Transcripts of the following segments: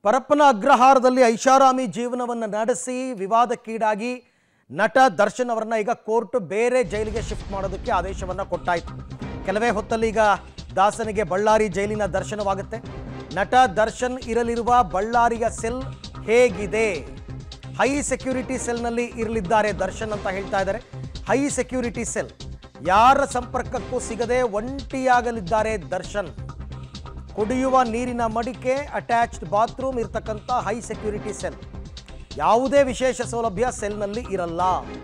ಪರಪ್ಪನ ಅಗ್ರಹಾರದಲ್ಲಿ ಐಷಾರಾಮಿ ಜೀವನವನ್ನು ನಡೆಸಿ ವಿವಾದಕ್ಕೀಡಾಗಿ ನಟ ದರ್ಶನ್ ಅವರನ್ನ ಈಗ ಕೋರ್ಟ್ ಬೇರೆ ಜೈಲಿಗೆ ಶಿಫ್ಟ್ ಮಾಡೋದಕ್ಕೆ ಆದೇಶವನ್ನು ಕೊಟ್ಟಾಯಿತು ಕೆಲವೇ ಹೊತ್ತಲ್ಲಿ ಈಗ ದಾಸನಿಗೆ ಬಳ್ಳಾರಿ ಜೈಲಿನ ದರ್ಶನವಾಗುತ್ತೆ ನಟ ದರ್ಶನ್ ಇರಲಿರುವ ಬಳ್ಳಾರಿಯ ಸೆಲ್ ಹೇಗಿದೆ ಹೈ ಸೆಕ್ಯೂರಿಟಿ ಸೆಲ್ನಲ್ಲಿ ಇರಲಿದ್ದಾರೆ ದರ್ಶನ್ ಅಂತ ಹೇಳ್ತಾ ಇದ್ದಾರೆ ಹೈ ಸೆಕ್ಯೂರಿಟಿ ಸೆಲ್ ಯಾರ ಸಂಪರ್ಕಕ್ಕೂ ಸಿಗದೆ ಒಂಟಿಯಾಗಲಿದ್ದಾರೆ ದರ್ಶನ್ ಕುಡಿಯುವ ನೀರಿನ ಮಡಿಕೆ ಅಟ್ಯಾಚ್ಡ್ ಬಾತ್ರೂಮ್ ಇರ್ತಕ್ಕಂಥ ಹೈ ಸೆಕ್ಯೂರಿಟಿ ಸೆಲ್ ಯಾವುದೇ ವಿಶೇಷ ಸೌಲಭ್ಯ ಸೆಲ್ನಲ್ಲಿ ಇರಲ್ಲ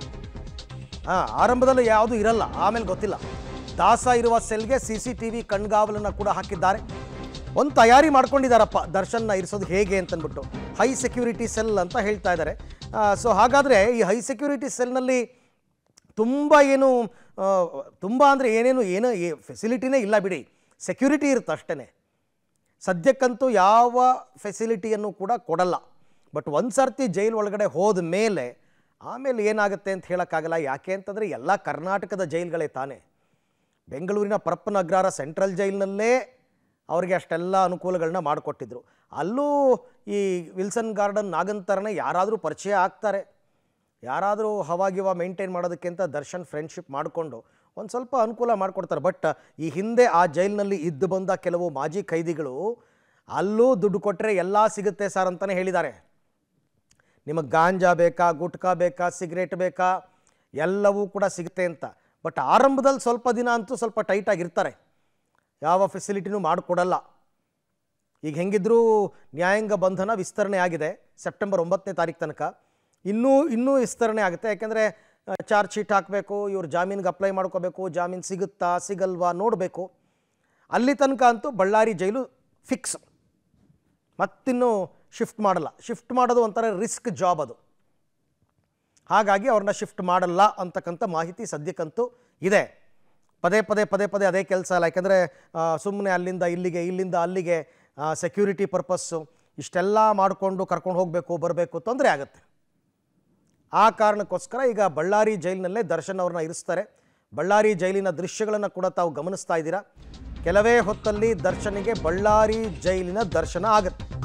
ಆ, ಆರಂಭದಲ್ಲಿ ಯಾವುದು ಇರಲ್ಲ ಆಮೇಲೆ ಗೊತ್ತಿಲ್ಲ ದಾಸ ಇರುವ ಸೆಲ್ಗೆ ಸಿ ಸಿ ಟಿ ವಿ ಕಣ್ಗಾವಲನ್ನು ಕೂಡ ಹಾಕಿದ್ದಾರೆ ಒಂದು ತಯಾರಿ ಮಾಡ್ಕೊಂಡಿದ್ದಾರಪ್ಪ ದರ್ಶನ್ನ ಇರಿಸೋದು ಹೇಗೆ ಅಂತಂದ್ಬಿಟ್ಟು ಹೈ ಸೆಕ್ಯೂರಿಟಿ ಸೆಲ್ ಅಂತ ಹೇಳ್ತಾ ಇದ್ದಾರೆ ಸೊ ಹಾಗಾದರೆ ಈ ಹೈ ಸೆಕ್ಯೂರಿಟಿ ಸೆಲ್ನಲ್ಲಿ ತುಂಬ ಏನು ಆ, ತುಂಬ ಅಂದರೆ ಏನೇನು ಏನೋ ಫೆಸಿಲಿಟಿನೇ ಇಲ್ಲ ಬಿಡಿ ಸೆಕ್ಯೂರಿಟಿ ಇರುತ್ತೆ ಅಷ್ಟೇ ಸದ್ಯಕ್ಕಂತೂ ಯಾವ ಫೆಸಿಲಿಟಿಯನ್ನು ಕೂಡ ಕೊಡಲ್ಲ ಬಟ್ ಒಂದು ಸರ್ತಿ ಜೈಲು ಒಳಗಡೆ ಹೋದ ಮೇಲೆ ಆಮೇಲೆ ಏನಾಗುತ್ತೆ ಅಂತ ಹೇಳೋಕ್ಕಾಗಲ್ಲ ಯಾಕೆ ಅಂತಂದರೆ ಎಲ್ಲ ಕರ್ನಾಟಕದ ಜೈಲ್ಗಳೇ ತಾನೇ ಬೆಂಗಳೂರಿನ ಪರಪ್ಪನ ಅಗ್ರಹಾರ ಸೆಂಟ್ರಲ್ ಜೈಲಿನಲ್ಲೇ ಅವರಿಗೆ ಅಷ್ಟೆಲ್ಲ ಅನುಕೂಲಗಳನ್ನ ಮಾಡಿಕೊಟ್ಟಿದ್ರು ಅಲ್ಲೂ ಈ ವಿಲ್ಸನ್ ಗಾರ್ಡನ್ ನಾಗಂತರನೇ ಯಾರಾದರೂ ಪರಿಚಯ ಆಗ್ತಾರೆ ಯಾರಾದರೂ ಹವಾಗಿವ ಮೇಂಟೈನ್ ಮಾಡೋದಕ್ಕೆ ಅಂತ ದರ್ಶನ್ ಫ್ರೆಂಡ್ಶಿಪ್ ಮಾಡಿಕೊಂಡು ಒಂದು ಸ್ವಲ್ಪ ಅನುಕೂಲ ಮಾಡಿಕೊಡ್ತಾರೆ ಬಟ್ ಈ ಹಿಂದೆ ಆ ಜೈಲಿನಲ್ಲಿ ಇದ್ದು ಬಂದ ಕೆಲವು ಮಾಜಿ ಖೈದಿಗಳು ಅಲ್ಲೂ ದುಡ್ಡು ಕೊಟ್ಟರೆ ಎಲ್ಲ ಸಿಗುತ್ತೆ ಸರ್ ಅಂತಲೇ ಹೇಳಿದ್ದಾರೆ ನಿಮಗೆ ಗಾಂಜಾ ಬೇಕಾ ಗುಟ್ಕಾ ಬೇಕಾ ಸಿಗರೇಟ್ ಬೇಕಾ ಎಲ್ಲವೂ ಕೂಡ ಸಿಗುತ್ತೆ ಅಂತ ಬಟ್ ಆರಂಭದಲ್ಲಿ ಸ್ವಲ್ಪ ದಿನ ಅಂತೂ ಸ್ವಲ್ಪ ಟೈಟಾಗಿರ್ತಾರೆ ಯಾವ ಫೆಸಿಲಿಟಿನೂ ಮಾಡಿಕೊಡಲ್ಲ ಈಗ ಹೆಂಗಿದ್ರೂ ನ್ಯಾಯಾಂಗ ಬಂಧನ ವಿಸ್ತರಣೆ ಆಗಿದೆ ಸೆಪ್ಟೆಂಬರ್ ಒಂಬತ್ತನೇ ತಾರೀಕು ತನಕ ಇನ್ನೂ ಇನ್ನೂ ವಿಸ್ತರಣೆ ಆಗುತ್ತೆ ಯಾಕೆಂದರೆ ಚಾರ್ಜ್ ಶೀಟ್ ಹಾಕಬೇಕು ಇವ್ರು ಜಾಮೀನಿಗೆ ಅಪ್ಲೈ ಮಾಡ್ಕೋಬೇಕು ಜಾಮೀನು ಸಿಗುತ್ತಾ ಸಿಗಲ್ವಾ ನೋಡಬೇಕು ಅಲ್ಲಿ ತನಕ ಅಂತೂ ಬಳ್ಳಾರಿ ಜೈಲು ಫಿಕ್ಸ್ ಮತ್ತಿನ್ನೂ ಶಿಫ್ಟ್ ಮಾಡಲ್ಲ ಶಿಫ್ಟ್ ಮಾಡೋದು ಒಂಥರ ರಿಸ್ಕ್ ಜಾಬ್ ಅದು ಹಾಗಾಗಿ ಅವ್ರನ್ನ ಶಿಫ್ಟ್ ಮಾಡಲ್ಲ ಅಂತಕ್ಕಂಥ ಮಾಹಿತಿ ಸದ್ಯಕ್ಕಂತೂ ಇದೆ ಪದೇ ಪದೇ ಪದೇ ಪದೇ ಅದೇ ಕೆಲಸ ಅಲ್ಲ ಯಾಕೆಂದರೆ ಸುಮ್ಮನೆ ಅಲ್ಲಿಂದ ಇಲ್ಲಿಗೆ ಇಲ್ಲಿಂದ ಅಲ್ಲಿಗೆ ಸೆಕ್ಯೂರಿಟಿ ಪರ್ಪಸ್ಸು ಇಷ್ಟೆಲ್ಲ ಮಾಡಿಕೊಂಡು ಕರ್ಕೊಂಡು ಹೋಗಬೇಕು ಬರಬೇಕು ತೊಂದರೆ ಆಗುತ್ತೆ ಆ ಕಾರಣಕ್ಕೋಸ್ಕರ ಈಗ ಬಳ್ಳಾರಿ ಜೈಲಿನಲ್ಲೇ ದರ್ಶನ್ ಅವ್ರನ್ನ ಇರಿಸ್ತಾರೆ ಬಳ್ಳಾರಿ ಜೈಲಿನ ದೃಶ್ಯಗಳನ್ನು ಕೂಡ ತಾವು ಗಮನಿಸ್ತಾ ಇದ್ದೀರಾ ಕೆಲವೇ ಹೊತ್ತಲ್ಲಿ ದರ್ಶನಿಗೆ ಬಳ್ಳಾರಿ ಜೈಲಿನ ದರ್ಶನ ಆಗುತ್ತೆ